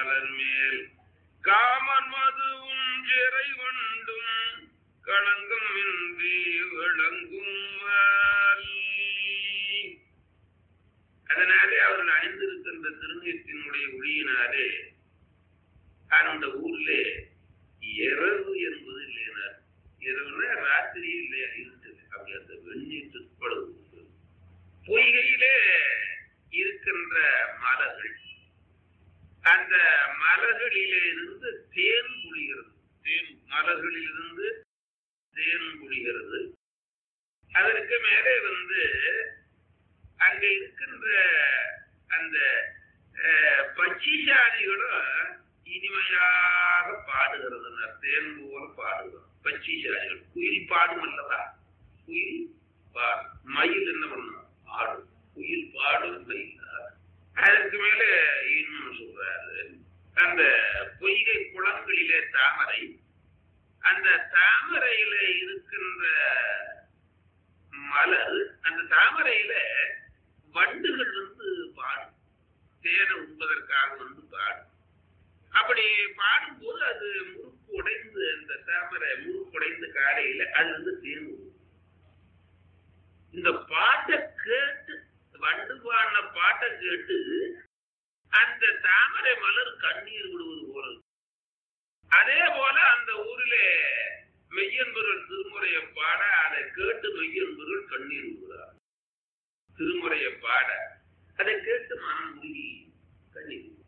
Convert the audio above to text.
மலர் மேல் காமன் மதுவும் சிறை வண்டும் களங்கம் இன்றி விளங்கும் அதனாலே அவர்கள் அணிந்திருக்கின்ற திருநீற்றினுடைய ஒளியினாலே அந்த ஊரிலே இரவு என்பது இல்லைனார் இரவுனா ராத்திரி இல்லையா இருந்தது அப்படி அந்த வெந்நீர் உட்படுவது உண்டு. பொய்கையிலே இருக்கின்ற மலர்கள் அந்த மலர்களிலே இருந்து தேன் குளிகிறது தேன் மலர்களிலிருந்து தேன் குளிகிறது அதற்கு மேலே வந்து அங்க இருக்கின்ற அந்த அஹ், பட்சிசாலிகளும் இனிமையாக பாடுகிறது தேன் போல பாடுகிறோம் பட்சிசாலிகள் குயில் பாடும் அல்லவா குயில் பாடும் மயில் என்ன பண்ணும் ஆடும் குயில் பாடும் மயில் ஆடும். அதற்கு மேல இன்னும் சொல்றாரு அந்த பொய்கை குளங்களிலே தாமரை அந்த தாமரையில இருக்கின்ற மலர் அந்த தாமரையில வண்டுகள் வந்து பாடும் தேனை உண்பதற்காக வந்து பாடும் அப்படி பாடும்போது அது முறுக்கு உடைந்து அந்த தாமரை முறுக்கு உடைந்து காலையில அது வந்து தேன் ஊறும். இந்த பாட்டை கேட்டு வண்டு பாடின பாட்டை கேட்டு அந்த தாமரை மலர் கண்ணீர் விடுவது போல இருக்கும். அதே போல அந்த ஊரிலே மெய்யன்பர்கள் திருமுறையை பாட அதை கேட்டு மெய்யன்பர்கள் கண்ணீர் விடுகிறார் திருமுறையை பாட அதை கேட்டு மனம் உருகி கண்ணீர் விடுகிறார்.